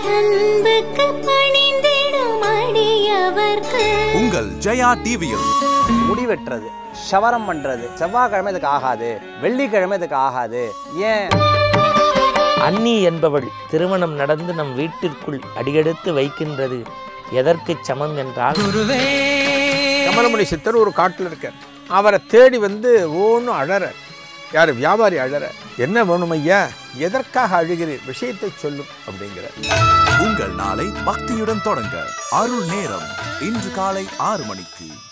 அன்புக்கு பணிந்திடும் அடியவர்க்கு உங்கள் ஜெயா டிவியில் முடி வெட்டுறது ஷவரம் பண்ணுறது செவ்வாய்க்கிழமை இதுக்கு ஆகாது வெள்ளிக்கிழமை இதுக்கு ஆகாது ஏன் அன்னி என்பவள் திருமணம் நடந்து நம் வீட்டிற்குள் அடியெடுத்து வைக்கின்றது எதற்கு சமம் என்றால் கமலமணி சித்தர் ஒரு காட்டில் இருக்கார் அவரை தேடி வந்து ஓன்னு அழறார் யார் வியாபாரி அழற என்ன வேணும் ஐயா எதற்காக அழுகிறீர் விஷயத்தை சொல்லும் அப்படிங்கிறார் உங்கள் நாளை பக்தியுடன் தொடங்க அருள் நேரம் இன்று காலை ஆறு மணிக்கு